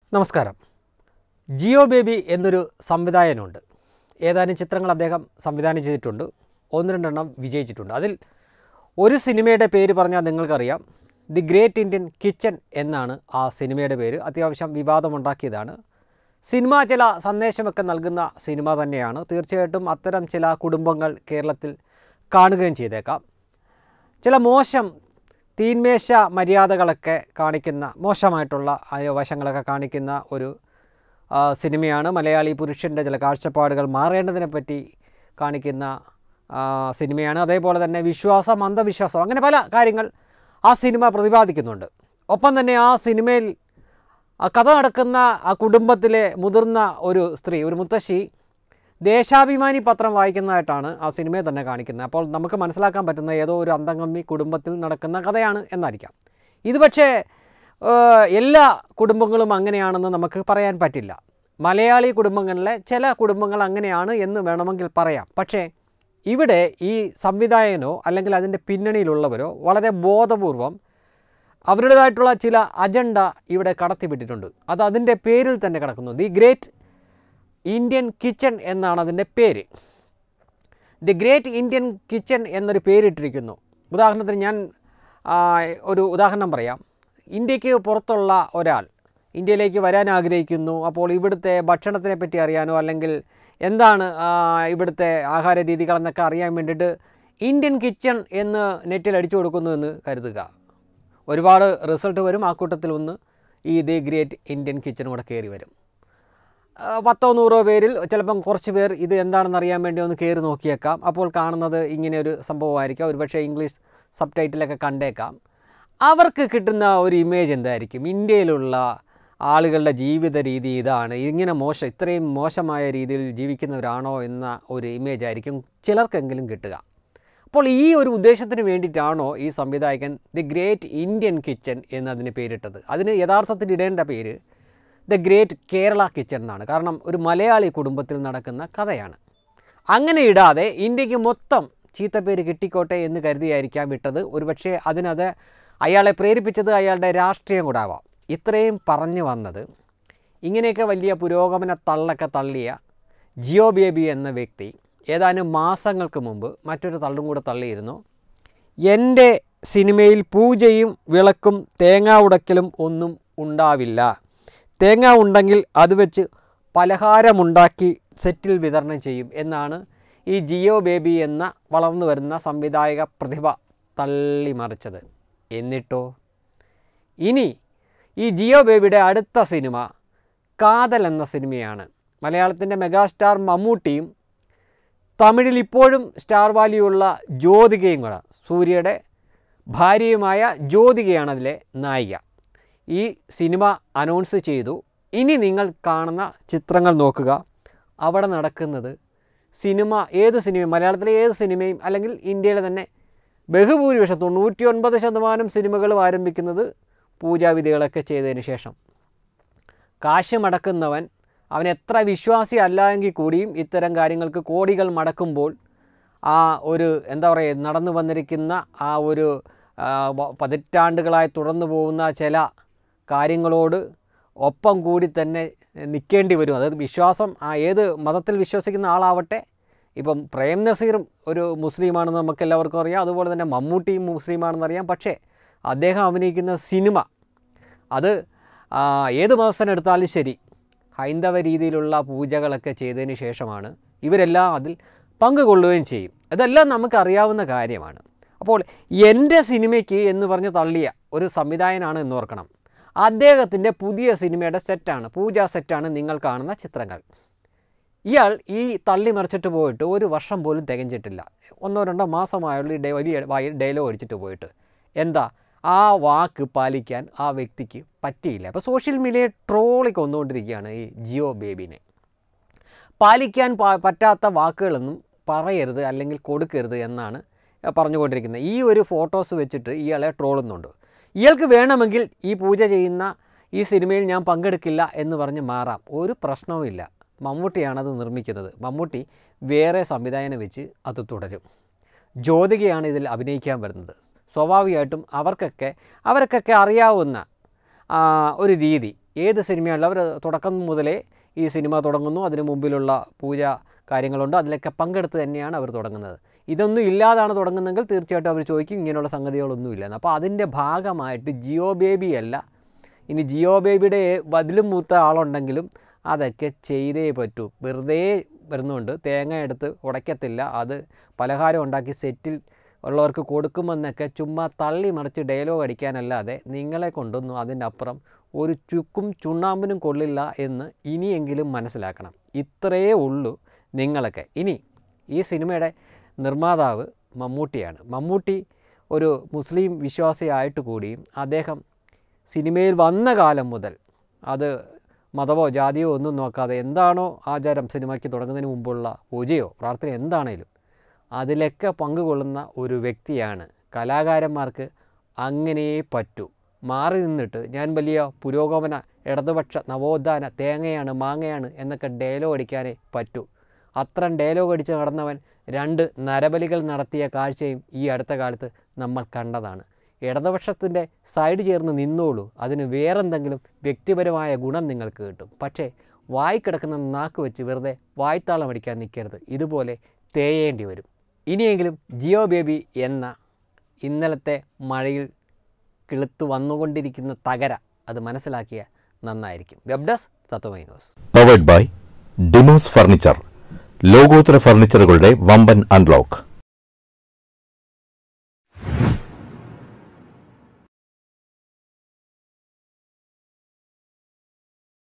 നമസ്കാരം ജിയോ ബേബി എന്നൊരു സംവിധായകനുണ്ട് ഏതാനും ചിത്രങ്ങൾ അദ്ദേഹം സംവിധാനം ചെയ്തിട്ടുണ്ട് ഒന്ന് രണ്ടെണ്ണം വിജയിച്ചിട്ടുണ്ട് അതിൽ ഒരു സിനിമയുടെ പേര് പറഞ്ഞാൽ നിങ്ങൾക്കറിയാം ദി ഗ്രേറ്റ് ഇന്ത്യൻ കിച്ചൺ എന്നാണ് ആ സിനിമയുടെ പേര് അത്യാവശ്യം വിവാദമുണ്ടാക്കിയതാണ് സിനിമ ചില സന്ദേശമൊക്കെ നൽകുന്ന സിനിമ തന്നെയാണ് തീർച്ചയായിട്ടും അത്തരം ചില കുടുംബങ്ങൾ കേരളത്തിൽ കാണുകയും ചെയ്തേക്കാം ചില മോശം തീന്മേശ മര്യാദകളൊക്കെ കാണിക്കുന്ന മോശമായിട്ടുള്ള ആ വശങ്ങളൊക്കെ കാണിക്കുന്ന ഒരു ആ, സിനിമയാണ് മലയാളി പുരുഷൻ്റെ ചില കാഴ്ചപ്പാടുകൾ മാറേണ്ടതിനെ പറ്റി കാണിക്കുന്ന ആ, സിനിമയാണ് അതേപോലെ തന്നെ വിശ്വാസം അന്ധവിശ്വാസം അങ്ങനെ പല കാര്യങ്ങൾ ആ സിനിമ പ്രതിപാദിക്കുന്നുണ്ട് ഒപ്പം തന്നെ ആ സിനിമയിൽ ആ കഥ നടക്കുന്ന ആ കുടുംബത്തിലെ മുതിർന്ന ഒരു സ്ത്രീ ഒരു മുത്തശ്ശി ദേശാഭിമാനി പത്രം വായിക്കുന്നതായിട്ടാണ് ആ സിനിമയെ തന്നെ കാണിക്കുന്നത് അപ്പോൾ നമുക്ക് മനസ്സിലാക്കാൻ പറ്റുന്ന ഏതോ ഒരു അന്തംഗമ്മി കുടുംബത്തിൽ നടക്കുന്ന കഥയാണ് എന്നായിരിക്കാം ഇത് പക്ഷേ ഏഹ്, എല്ലാ കുടുംബങ്ങളും അങ്ങനെയാണെന്ന് നമുക്ക് പറയാൻ പറ്റില്ല മലയാളി കുടുംബങ്ങളിലെ ചില കുടുംബങ്ങൾ അങ്ങനെയാണ് എന്ന് വേണമെങ്കിൽ പറയാം പക്ഷേ ഇവിടെ ഈ സംവിധായകനോ അല്ലെങ്കിൽ അതിൻ്റെ പിന്നണിയിലുള്ളവരോ വളരെ ബോധപൂർവം അവരുടേതായിട്ടുള്ള ചില അജണ്ട ഇവിടെ കടത്തിവിട്ടിട്ടുണ്ട് അത് അതിൻ്റെ പേരിൽ തന്നെ കിടക്കുന്നു ദി ഗ്രേറ്റ് ഇന്ത്യൻ കിച്ചൺ എന്നാണ് അതിൻ്റെ പേര് ദി ഗ്രേറ്റ് ഇന്ത്യൻ കിച്ചൺ എന്നൊരു പേരിട്ടിരിക്കുന്നു ഉദാഹരണത്തിന് ഞാൻ ആ, ഒരു ഉദാഹരണം പറയാം ഇന്ത്യക്ക് പുറത്തുള്ള ഒരാൾ ഇന്ത്യയിലേക്ക് വരാൻ ആഗ്രഹിക്കുന്നു അപ്പോൾ ഇവിടുത്തെ ഭക്ഷണത്തിനെ പറ്റി അറിയാനോ അല്ലെങ്കിൽ എന്താണ് ആ, ഇവിടുത്തെ ആഹാര രീതികളെന്നൊക്കെ അറിയാൻ വേണ്ടിയിട്ട് ഇന്ത്യൻ കിച്ചൺ എന്ന് നെറ്റിൽ അടിച്ചു കൊടുക്കുന്നു എന്ന് കരുതുക ഒരുപാട് റിസൾട്ട് വരും ആ കൂട്ടത്തിൽ ഒന്ന് ഈ ദി ഗ്രേറ്റ് ഇന്ത്യൻ കിച്ചൺ കൂടെ കയറി വരും ആ, പത്തോ നൂറോ പേരിൽ ചിലപ്പം കുറച്ച് പേർ ഇത് എന്താണെന്ന് അറിയാൻ വേണ്ടി ഒന്ന് കയറി നോക്കിയേക്കാം അപ്പോൾ കാണുന്നത് ഇങ്ങനെ ഒരു സംഭവമായിരിക്കാം ഒരുപക്ഷെ ഇംഗ്ലീഷ് സബ് ടൈറ്റിലൊക്കെ കണ്ടേക്കാം അവർക്ക് കിട്ടുന്ന ഒരു ഇമേജ് എന്തായിരിക്കും ഇന്ത്യയിലുള്ള ആളുകളുടെ ജീവിത രീതി ഇതാണ് ഇങ്ങനെ മോശം ഇത്രയും മോശമായ രീതിയിൽ ജീവിക്കുന്നവരാണോ എന്ന ഒരു ഇമേജ് ആയിരിക്കും ചിലർക്കെങ്കിലും കിട്ടുക അപ്പോൾ ഈ ഒരു ഉദ്ദേശത്തിന് വേണ്ടിയിട്ടാണോ ഈ സംവിധായകൻ ദി ഗ്രേറ്റ് ഇന്ത്യൻ കിച്ചൺ എന്നതിന് പേരിട്ടത് അതിന് യഥാർത്ഥത്തിൽ ഇടേണ്ട പേര് ദ ഗ്രേറ്റ് കേരള കിച്ചൺ എന്നാണ് കാരണം ഒരു മലയാളി കുടുംബത്തിൽ നടക്കുന്ന കഥയാണ് അങ്ങനെ ഇടാതെ ഇന്ത്യക്ക് മൊത്തം ചീത്തപ്പേര് കിട്ടിക്കോട്ടെ എന്ന് കരുതിയായിരിക്കാം വിട്ടത് ഒരുപക്ഷെ അതിനത് അയാളെ പ്രേരിപ്പിച്ചത് അയാളുടെ രാഷ്ട്രീയം കൂടെ ആവാം ഇത്രയും പറഞ്ഞു വന്നത് ഇങ്ങനെയൊക്കെ വലിയ പുരോഗമന തള്ളൊക്കെ തള്ളിയ ജിയോ ബേബി എന്ന വ്യക്തി ഏതാനും മാസങ്ങൾക്ക് മുമ്പ് മറ്റൊരു തള്ളും കൂടെ തള്ളിയിരുന്നു എൻ്റെ സിനിമയിൽ പൂജയും വിളക്കും തേങ്ങ ഉടക്കലും ഒന്നും ഉണ്ടാവില്ല തേങ്ങ ഉണ്ടെങ്കിൽ അത് വെച്ച് പലഹാരമുണ്ടാക്കി സെറ്റിൽ വിതരണം ചെയ്യും എന്നാണ് ഈ ജിയോ ബേബി എന്ന വളർന്നു വരുന്ന സംവിധായക പ്രതിഭ തള്ളിമറിച്ചത് എന്നിട്ടോ ഇനി ഈ ജിയോ ബേബിയുടെ അടുത്ത സിനിമ കാതൽ എന്ന സിനിമയാണ് മലയാളത്തിൻ്റെ മെഗാസ്റ്റാർ മമ്മൂട്ടിയും തമിഴിൽ ഇപ്പോഴും സ്റ്റാർ വാല്യുള്ള ജ്യോതികയും കൂടെ സൂര്യയുടെ ഭാര്യയുമായ ജ്യോതികയാണ് അതിലെ നായിക ഈ സിനിമ അനൗൺസ് ചെയ്തു ഇനി നിങ്ങൾ കാണുന്ന ചിത്രങ്ങൾ നോക്കുക അവിടെ നടക്കുന്നത് സിനിമ ഏത് സിനിമയും മലയാളത്തിലെ ഏത് സിനിമയും അല്ലെങ്കിൽ ഇന്ത്യയിലെ തന്നെ ബഹുഭൂരിപക്ഷം തൊണ്ണൂറ്റി ഒൻപത് ശതമാനം സിനിമകളും ആരംഭിക്കുന്നത് പൂജാവിധികളൊക്കെ ചെയ്തതിന് ശേഷം കാശ് മടക്കുന്നവൻ അവൻ എത്ര വിശ്വാസി അല്ല എങ്കിൽ കൂടിയും ഇത്തരം കാര്യങ്ങൾക്ക് കോടികൾ മടക്കുമ്പോൾ ആ ഒരു എന്താ പറയുക നടന്നു വന്നിരിക്കുന്ന ആ ഒരു ആ, വ- പതിറ്റാണ്ടുകളായി തുടർന്നു പോകുന്ന ചില കാര്യങ്ങളോട് ഒപ്പം കൂടി തന്നെ നിൽക്കേണ്ടി വരും അതായത് വിശ്വാസം ആ ഏത് മതത്തിൽ വിശ്വസിക്കുന്ന ആളാവട്ടെ ഇപ്പം പ്രേം നസീറും ഒരു മുസ്ലിമാണെന്ന് നമുക്ക് എല്ലാവർക്കും അറിയാം അതുപോലെ തന്നെ മമ്മൂട്ടിയും മുസ്ലിമാണെന്ന് അറിയാം പക്ഷേ അദ്ദേഹം അഭിനയിക്കുന്ന സിനിമ അത് ആ, ഏത് മതസ്ഥനെ എടുത്താലും ശരി ഹൈന്ദവ രീതിയിലുള്ള പൂജകളൊക്കെ ചെയ്തതിന് ശേഷമാണ് ഇവരെല്ലാം അതിൽ പങ്കുകൊള്ളുകയും ചെയ്യും ഇതെല്ലാം നമുക്കറിയാവുന്ന കാര്യമാണ് അപ്പോൾ എൻ്റെ സിനിമയ്ക്ക് എന്ന് പറഞ്ഞ് തള്ളിയ ഒരു സംവിധായകനാണ് എന്ന് ഓർക്കണം അദ്ദേഹത്തിൻ്റെ പുതിയ സിനിമയുടെ സെറ്റാണ് പൂജാ സെറ്റാണ് നിങ്ങൾ കാണുന്ന ചിത്രങ്ങൾ ഇയാൾ ഈ തള്ളി മറിച്ചിട്ട് പോയിട്ട് ഒരു വർഷം പോലും തികഞ്ഞിട്ടില്ല ഒന്നോ രണ്ടോ മാസമായുള്ള ഈ ഡേ വലിയ വായിൽ ഡയലോഗ് അടിച്ചിട്ട് പോയിട്ട് എന്താ ആ വാക്ക് പാലിക്കാൻ ആ വ്യക്തിക്ക് പറ്റിയില്ല അപ്പോൾ സോഷ്യൽ മീഡിയയെ ട്രോളി കൊന്നുകൊണ്ടിരിക്കുകയാണ് ഈ ജിയോ ബേബിനെ പാലിക്കാൻ പ- പറ്റാത്ത വാക്കുകളൊന്നും പറയരുത് അല്ലെങ്കിൽ കൊടുക്കരുത് എന്നാണ് പറഞ്ഞുകൊണ്ടിരിക്കുന്നത് ഈ ഒരു ഫോട്ടോസ് വെച്ചിട്ട് ഇയാളെ ട്രോളുന്നുണ്ട് ഇയാൾക്ക് വേണമെങ്കിൽ ഈ പൂജ ചെയ്യുന്ന ഈ സിനിമയിൽ ഞാൻ പങ്കെടുക്കില്ല എന്ന് പറഞ്ഞ് മാറാം ഒരു പ്രശ്നവുമില്ല മമ്മൂട്ടിയാണത് നിർമ്മിക്കുന്നത് മമ്മൂട്ടി വേറെ സംവിധായകനെ വെച്ച് അത് തുടരും ജ്യോതികയാണ് ഇതിൽ അഭിനയിക്കാൻ വരുന്നത് സ്വാഭാവികമായിട്ടും അവർക്കൊക്കെ അവർക്കൊക്കെ അറിയാവുന്ന ആ, ഒരു രീതി ഏത് സിനിമയുള്ള അവർ തുടക്കം മുതലേ ഈ സിനിമ തുടങ്ങുന്നു അതിന് മുമ്പിലുള്ള പൂജ കാര്യങ്ങളുണ്ട് അതിലൊക്കെ പങ്കെടുത്ത് തന്നെയാണ് അവർ തുടങ്ങുന്നത് ഇതൊന്നും ഇല്ലാതാണ് തുടങ്ങുന്നതെങ്കിൽ തീർച്ചയായിട്ടും അവർ ചോദിക്കും ഇങ്ങനെയുള്ള സംഗതികളൊന്നും ഇല്ലെന്ന് അപ്പോൾ അതിൻ്റെ ഭാഗമായിട്ട് ജിയോ ബേബി അല്ല ഇനി ജിയോ ബേബിയുടെ ബതിലും മൂത്ത ആളുണ്ടെങ്കിലും അതൊക്കെ ചെയ്തേ പറ്റൂ വെറുതെ വരുന്നുണ്ട് തേങ്ങ എടുത്ത് ഉടയ്ക്കത്തില്ല അത് പലഹാരം ഉണ്ടാക്കി സെറ്റിൽ ഉള്ളവർക്ക് കൊടുക്കുമെന്നൊക്കെ ചുമ്മാ തള്ളി മറിച്ച് ഡയലോഗ് അടിക്കാനല്ലാതെ നിങ്ങളെ കൊണ്ടൊന്നും അതിനപ്പുറം ഒരു ചുക്കും ചുണ്ണാമ്പിനും കൊള്ളില്ല എന്ന് ഇനിയെങ്കിലും മനസ്സിലാക്കണം ഇത്രയേ ഉള്ളൂ നിങ്ങളൊക്കെ ഇനി ഈ സിനിമയുടെ നിർമ്മാതാവ് മമ്മൂട്ടിയാണ് മമ്മൂട്ടി ഒരു മുസ്ലിം വിശ്വാസിയായിട്ട് കൂടിയും അദ്ദേഹം സിനിമയിൽ വന്ന കാലം മുതൽ അത് മതമോ ജാതിയോ ഒന്നും നോക്കാതെ എന്താണോ ആചാരം സിനിമയ്ക്ക് തുടങ്ങുന്നതിന് മുമ്പുള്ള പൂജയോ പ്രാർത്ഥന എന്താണേലും അതിലൊക്കെ പങ്കുകൊള്ളുന്ന ഒരു വ്യക്തിയാണ് കലാകാരന്മാർക്ക് അങ്ങനെയേ പറ്റൂ മാറി നിന്നിട്ട് ഞാൻ വലിയ പുരോഗമന ഇടതുപക്ഷ നവോത്ഥാന തേങ്ങയാണ് മാങ്ങയാണ് എന്നൊക്കെ ഡയലോഗ് അടിക്കാനേ പറ്റൂ അത്രയും ഡയലോഗ് അടിച്ച് നടന്നവൻ രണ്ട് നരബലികൾ നടത്തിയ കാഴ്ചയും ഈ അടുത്ത കാലത്ത് നമ്മൾ കണ്ടതാണ് ഇടതുപക്ഷത്തിൻ്റെ സൈഡ് ചേർന്ന് നിന്നോളൂ അതിന് വേറെന്തെങ്കിലും വ്യക്തിപരമായ ഗുണം നിങ്ങൾക്ക് കിട്ടും പക്ഷേ വായി കിടക്കുന്ന നാക്ക് വെച്ച് വെറുതെ വായ്ത്താളം അടിക്കാൻ നിൽക്കരുത് ഇതുപോലെ തേയേണ്ടി വരും ഇനിയെങ്കിലും ജിയോ ബേബി എന്ന ഇന്നലത്തെ മഴയിൽ കിളുത്തു വന്നുകൊണ്ടിരിക്കുന്ന തകര അത് മനസ്സിലാക്കിയ നന്നായിരിക്കും web desk Tatwamayi news powered by Demos furniture ലോകോത്തര ഫർണിച്ചറുകളുടെ വമ്പൻ അൺലോക്ക്